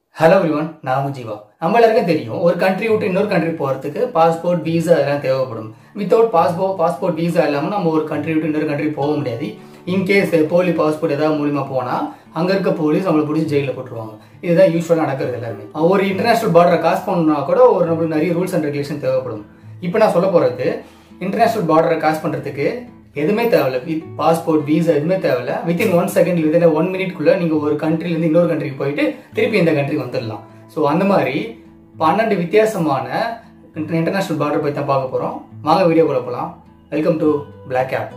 hello everyone நான் ஜீவா நம்ம எல்லாருக்கும் தெரியும் ஒரு கண்ட்ரி விட்டு இன்னொரு கண்ட்ரி போகிறதுக்கு பாஸ்போர்ட் வீசா அதெல்லாம் தேவைப்படும் வித்தவுட் பாஸ்போர்ட் பாஸ்போர்ட் வீசா இல்லாமல் நம்ம ஒரு கண்ட்ரி விட்டு இன்னொரு கண்ட்ரி போக முடியாது இன்கேஸ் போலி பாஸ்போர்ட் ஏதாவது மூலியமா போனால் அங்கே இருக்க போலீஸ் நம்மளை பிடிச்சி ஜெயிலில் போட்டுருவாங்க இதுதான் யூஸ்வலாக நடக்கிறது எல்லாருமே ஒரு இன்டர்நேஷனல் பார்டரை காசு பண்ணணும்னா கூட ஒரு நம்மளுக்கு நிறைய ரூல்ஸ் அண்ட் ரெகுலேஷன் தேவைப்படும் இப்போ நான் சொல்ல போகிறது இன்டர்நேஷனல் பார்டரை காசு பண்ணுறதுக்கு எதுவுமே தேவையில்ல வித் பாஸ்போர்ட் வீசா எதுவுமே தேவையில்ல within one second within one மினிட்குள்ள நீங்க ஒரு கண்ட்ரிலேருந்து இன்னொரு கண்ட்ரிக்கு போயிட்டு திருப்பி இந்த கண்ட்ரிக்கு வந்துடலாம் ஸோ அந்த மாதிரி பன்னெண்டு வித்தியாசமான இன்டர்நேஷனல் பார்டர் பற்றி தான் பார்க்க போகிறோம் வாங்க வீடியோ கூட போகலாம் welcome to blog of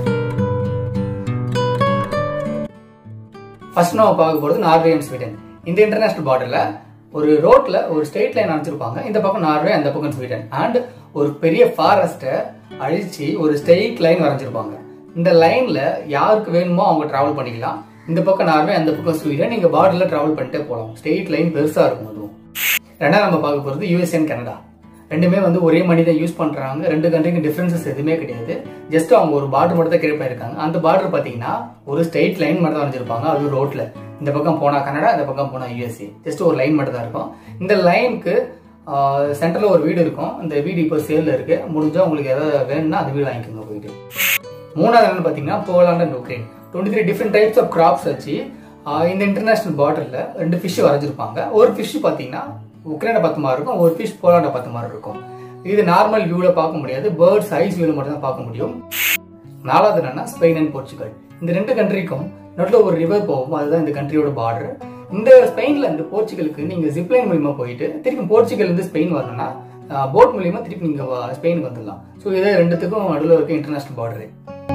first நம்ம பார்க்க போகிறது நார்வே அண்ட் ஸ்வீடன் இந்த இன்டர்நேஷனல் பார்டரில் ஒரு ரோட்ல ஒரு ஸ்ட்ரெயிட் லைன் அமைச்சிருப்பாங்க இந்த பக்கம் நார்வே அந்த பக்கம் ஸ்வீடன் அண்ட் ஒரு பெரிய ஃபாரஸ்ட்டை அழிச்சு ஒரு ஸ்ட்ரெயிட் லைன் வரைஞ்சிருப்பாங்க இந்த லைன்ல யாருக்கு வேணுமோ அவங்க டிராவல் பண்ணிக்கலாம் இந்த பக்கம் நார்வே அந்த பக்கம் ஸ்வீடன் நீங்க பார்டர்ல டிராவல் பண்ணிட்டே போகலாம் ஸ்ட்ரெயிட் லைன் பெருசா இருக்கும் அதுவும் ரெண்டாவது நம்ம பார்க்க போகிறது யூஎஸ்ஏ கனடா ரெண்டுமே வந்து ஒரே மணி தான் யூஸ் பண்றாங்க ரெண்டு கண்ட்ரிக்கு டிஃபரன்சஸ் எதுவுமே கிடையாது ஜஸ்ட் அவங்க ஒரு பார்டர் மட்டும் தான் கிரியேட் பண்ணிருக்காங்க அந்த பார்டர் பாத்தீங்கன்னா ஒரு ஸ்ட்ரெயிட் லைன் மட்டும் தான் வரைஞ்சிருப்பாங்க அது ரோட்ல இந்த பக்கம் போனா கனடா இந்த பக்கம் போனா யூஎஸ்ஏ ஜஸ்ட் ஒரு லைன் மட்டும் தான் இருக்கும் இந்த லைனுக்கு சென்டர்ல ஒரு வீடு இருக்கும் இந்த வீடு இப்போ சேல்ல இருக்கு முடிஞ்சா உங்களுக்கு ஏதாவது வேணும்னா அந்த வீடு வாங்கிக்கோங்க போயிட்டு மூணாவது என்னன்னு பாத்தீங்கன்னா Poland and Ukraine twenty three different types of crops வச்சு இந்த இன்டர்நேஷனல் பார்டர்ல ரெண்டு ஃபிஷ் வரைஞ்சிருப்பாங்க ஒரு ஃபிஷ் பாத்தீங்கன்னா உக்ரைனை பார்த்த மாதிரி இருக்கும் ஒரு ஃபிஷ் போலாண்டை பார்த்த மாதிரி இருக்கும் இது நார்மல் வியூல பார்க்க முடியாது பேர்ட்ஸ் ஐஸ் வியூல மட்டும் தான் பார்க்க முடியும் நாலாவது என்னன்னா ஸ்பெயின் அண்ட் போர்ச்சுகல் இந்த ரெண்டு கண்ட்ரிக்கும் நடுவில் ஒரு ரிவர் போகும் அதுதான் இந்த கண்ட்ரியோட பார்டர் இந்த ஸ்பெயின்ல இருந்து போர்ச்சுகலுக்கு நீங்க ஜிப்லைன் மூலியமா போயிட்டு திருப்பி போர்ச்சுகல் இருந்து ஸ்பெயின் வரணும்னா போட் மூலியமா திருப்பி நீங்க ஸ்பெயினுக்கு வந்துடலாம் ஸோ இதே ரெண்டுத்துக்கும் நடுவில் இருக்க இன்டர்நேஷனல் பார்டரு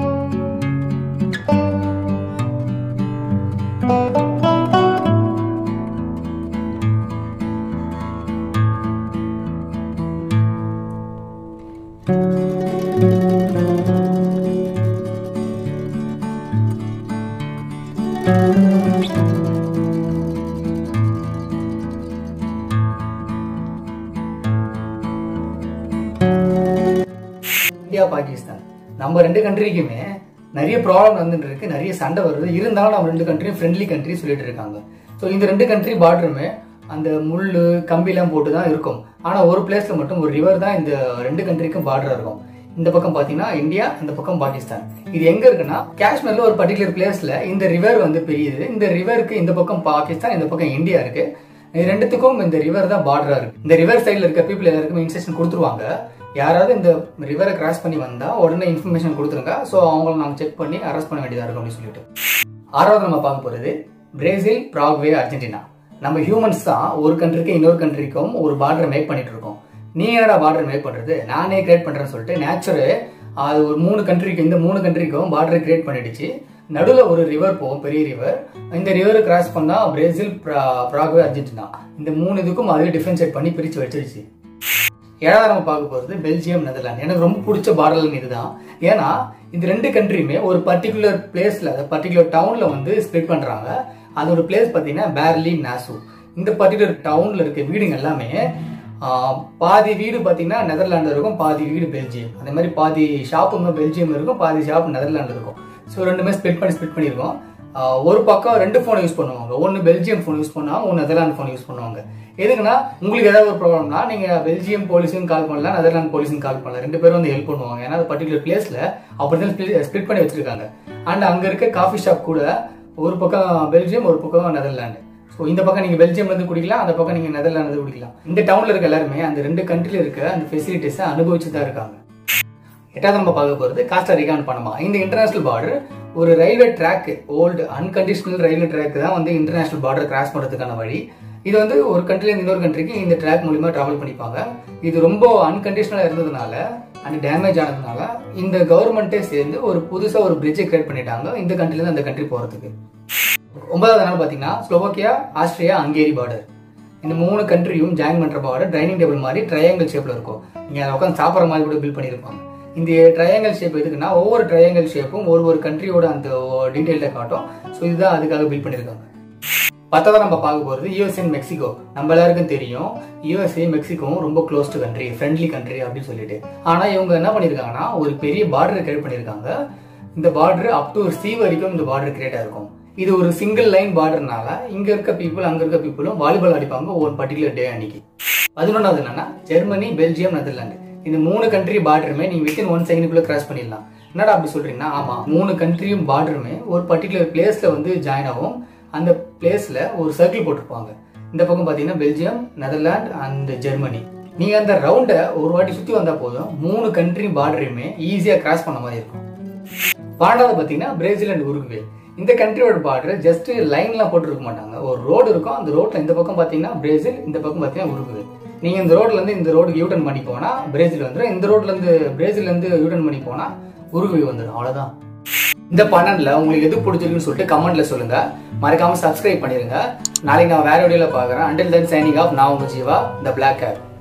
இந்தியா பாகிஸ்தான் நம்ம ரெண்டு கண்ட்ரிக்குமே நிறைய ப்ராப்ளம் வந்துட்டு இருக்கு நிறைய சண்டை வருது இருந்தாலும் நம்ம ரெண்டு கண்ட்ரியும் ஃப்ரெண்ட்லி கண்ட்ரி சொல்லிட்டு இருக்காங்க ஸோ இந்த ரெண்டு கண்ட்ரி பார்டருமே அந்த முள் கம்பிலாம் போட்டு தான் இருக்கும் ஆனால் ஒரு பிளேஸ்ல மட்டும் ஒரு ரிவர் தான் இந்த ரெண்டு கண்ட்ரிக்கும் பார்டர் இருக்கும் இந்த பக்கம் பார்த்தீங்கன்னா இந்தியா இந்த பக்கம் பாகிஸ்தான் இது எங்க இருக்குன்னா காஷ்மீர்ல ஒரு பர்டிகுலர் பிளேஸ்ல இந்த ரிவர் வந்து பெரியது இந்த ரிவருக்கு இந்த பக்கம் பாகிஸ்தான் இந்த பக்கம் இந்தியா இருக்கு இது ரெண்டுத்துக்கும் இந்த ரிவர் தான் பார்டரா இருக்கு இந்த ரிவர் சைடில் இருக்க பீப்புள் எல்லாருக்குமே இன்ஸ்ட்ரக்ஷன் கொடுத்துருவாங்க யாராவது இந்த ரிவரை கிராஸ் பண்ணி வந்தா உடனே இன்ஃபர்மேஷன் கொடுத்துருங்க ஸோ அவங்கள நாங்கள் செக் பண்ணி அரெஸ்ட் பண்ண வேண்டியதா இருக்கும் அப்படின்னு சொல்லிட்டு ஆறாவது நம்ம பார்க்க போறது பிரேசில் ப்ராக்வே அர்ஜென்டினா நம்ம ஹியூமன்ஸ் தான் ஒரு கண்ட்ரிக்கு இன்னொரு கண்ட்ரிக்கும் ஒரு பார்டர் மேக் பண்ணிட்டு இருக்கோம் நீ என்னடா பார்டர் மேக் பண்றது நானே கிரியேட் பண்றேன்னு சொல்லிட்டு நேச்சுரு அது ஒரு மூணு கண்ட்ரிக்கு இந்த மூணு கண்ட்ரிக்கும் பார்டர் கிரியேட் பண்ணிடுச்சு நடுவில் ஒரு ரிவர் போகும் பெரிய ரிவர் இந்த ரிவரை கிராஸ் பண்ணா பிரேசில் ப்ராக்வே அர்ஜென்டினா இந்த மூணு இதுக்கும் அதுவே டிஃபரன்ஷியேட் பண்ணி பிரிச்சு வச்சிருச்சு ஏழாவது நம்ம பார்க்க போகிறது பெல்ஜியம் நெதர்லாந்து எனக்கு ரொம்ப பிடிச்ச பார்டர் இதுதான் ஏன்னா இந்த ரெண்டு கண்ட்ரியுமே ஒரு பர்டிகுலர் பிளேஸ்ல அந்த பர்டிகுலர் டவுன்ல வந்து ஸ்ப்ளிட் பண்றாங்க அதோட பிளேஸ் பார்த்தீங்கன்னா பேர்லி நாசு இந்த பர்டிகுலர் டவுன்ல இருக்க வீடுங்க எல்லாமே பாதி வீடு பார்த்தீங்கன்னா நெதர்லாண்டு இருக்கும் பாதி வீடு பெல்ஜியம் அதே மாதிரி பாதி ஷாப்புங்க பெல்ஜியம் இருக்கும் பாதி ஷாப் நெதர்லாண்டு இருக்கும் ஸோ ரெண்டுமே ஸ்ப்ளிட் பண்ணி ஸ்ப்ளிட் பண்ணியிருக்கோம் ஒரு பக்கம் ரெண்டு ஃபோன் யூஸ் பண்ணுவாங்க ஒன்று பெல்ஜியம் ஃபோன் யூஸ் பண்ணுவாங்க ஒன்று நெதர்லாந்து ஃபோன் யூஸ் பண்ணுவாங்க எதுக்குன்னா உங்களுக்கு ஏதாவது ஒரு ப்ராப்ளம்னா நீங்க பெல்ஜியம் போலீஸும் கால் பண்ணலாம் நெதர்லாந்து போலீஸும் கால் பண்ணலாம் ரெண்டு பேரும் வந்து ஹெல்ப் பண்ணுவாங்க ஏன்னா அது பர்டிகுலர் பிளேஸ்ல அப்படிதான் ஸ்பிளிட் பண்ணி வச்சிருக்காங்க அண்ட் அங்க இருக்க காஃபி ஷாப் கூட ஒரு பக்கம் பெல்ஜியம் ஒரு பக்கம் நெதர்லாந்து ஸோ இந்த பக்கம் நீங்க பெல்ஜியம் இருந்து குடிக்கலாம் அந்த பக்கம் நீங்க நெதர்லாந்து குடிக்கலாம் இந்த டவுன்ல இருக்க எல்லாருமே அந்த ரெண்டு கண்ட்ரில இருக்க அந்த ஃபெசிலிட்டிஸை அனுபவிச்சு தான் இருக்காங்க எட்டாவது நம்ம பார்க்க போகிறது காஸ்டா ரிகான் பணமா இந்த இன்டர்நேஷனல் பார்டர் ஒரு railway track old unconditional railway track தான் வந்து இன்டர்நேஷனல் பார்டர் கிராஸ் பண்ணுறதுக்கான வழி இது வந்து ஒரு கண்ட்ரிலேருந்து இன்னொரு கண்ட்ரிக்கு இந்த ட்ராக் மூலிமா ட்ராவல் பண்ணிப்பாங்க இது ரொம்ப அன்கண்டிஷனலாக இருந்ததுனால அண்ட் டேமேஜ் ஆனதுனால இந்த கவர்மெண்ட்டே சேர்ந்து ஒரு புதுசாக ஒரு பிரிட்ஜை கிரியேட் பண்ணிட்டாங்க இந்த கண்ட்ரிலேருந்து அந்த கண்ட்ரி போகிறதுக்கு ஒன்பதாவது நாள் பார்த்தீங்கன்னா ஸ்லோவோக்கியா ஆஸ்திரியா ஹங்கேரி பார்டர் இந்த மூணு கண்ட்ரியும் ஜாயின் பண்ணுற பார்டர் டைனிங் டேபிள் மாதிரி ட்ரையாங்கிள் ஷேப்பில் இருக்கும் நீங்கள் அதை உட்காந்து சாப்பிட்ற மாதிரி கூட பில்ட் பண்ணியிருப்பாங்க இந்த ட்ரையாங்கல் ஷேப் எதுக்குன்னா ஒவ்வொரு ட்ரையாங்கல் ஷேப்பும் ஒரு ஒரு கண்ட்ரியோட அந்த டீட்டெயிலில் காட்டும் ஸோ இதுதான் அதுக்காக பில்ட் பண்ணியிருக்காங்க பத்தாவது நம்ம பார்க்க போகிறது யூஎஸ்ஏ மெக்சிகோ நம்ம எல்லாருக்கும் தெரியும் யூஎஸ்ஏ மெக்சிகோவும் ரொம்ப close to country friendly country அப்படின்னு சொல்லிட்டு ஆனால் இவங்க என்ன பண்ணியிருக்காங்கன்னா ஒரு பெரிய பார்டர் கிரியேட் பண்ணியிருக்காங்க இந்த பார்டர் அப் டு சி வரைக்கும் இந்த பார்டர் கிரியேட் ஆயிருக்கும் இது ஒரு சிங்கிள் லைன் பார்டர்னால இங்க இருக்க பீப்புள் அங்க இருக்க பீப்புளும் வாலிபால் அடிப்பாங்க ஒரு பர்டிகுலர் டே அன்னைக்கு பதினொன்றாவது என்னன்னா ஜெர்மனி பெல்ஜியம் நெதர்லாந்து இந்த மூணு கண்ட்ரி பார்டருமே நீங்க வித்தின் ஒன் செகண்டுக்குள்ள கிராஸ் பண்ணிடலாம் என்னடா அப்படி சொல்றீங்கன்னா ஆமா மூணு கண்ட்ரியும் பார்டருமே ஒரு பர்டிகுலர் பிளேஸ்ல வந்து ஜாயின் ஆகும் அந்த பிளேஸ்ல ஒரு சர்க்கிள் போட்டிருப்பாங்க இந்த பக்கம் பாத்தீங்கன்னா பெல்ஜியம் நெதர்லாந்து அண்ட் ஜெர்மனி நீங்க அந்த ரவுண்டை ஒரு வாட்டி சுத்தி வந்தா போதும் மூணு கண்ட்ரி பார்டரையுமே ஈஸியா கிராஸ் பண்ண மாதிரி இருக்கும் பன்னெண்டாவது பாத்தீங்கன்னா பிரேசில் அண்ட் உருகுவே இந்த கண்ட்ரியோட பார்டர் ஜஸ்ட் லைன்லாம் போட்டுருக்க மாட்டாங்க ஒரு ரோடு இருக்கும் அந்த ரோட்ல இந்த பக்கம் பாத்தீங்கன்னா பிரேசில் இந்த பக்கம் பாத்தீங்கன்னா உருகுவே நீங்க இந்த ரோட்ல இருந்து இந்த ரோடுக்கு யூட்டன் பண்ணி போனா பிரேசில் வந்துடும் இந்த ரோட்ல இருந்து பிரேசில்ல இருந்து யூட்டன் பண்ணி போனா உருகுவே வந்துடும் அவ்வளவுதான் இந்த பன்னெண்டுல உங்களுக்கு எது பிடிச்சிருக்குன்னு சொல்லிட்டு கமெண்ட்ல சொல்லுங்க மறக்காம சப்ஸ்கிரைப் பண்ணிருங்க நாளைக்கு நான் வேற வீடியோல பாக்குறேன் அண்டில் தென் சைனிங் ஆஃப் நான் உங்க ஜீவா த பிளாக் கேப்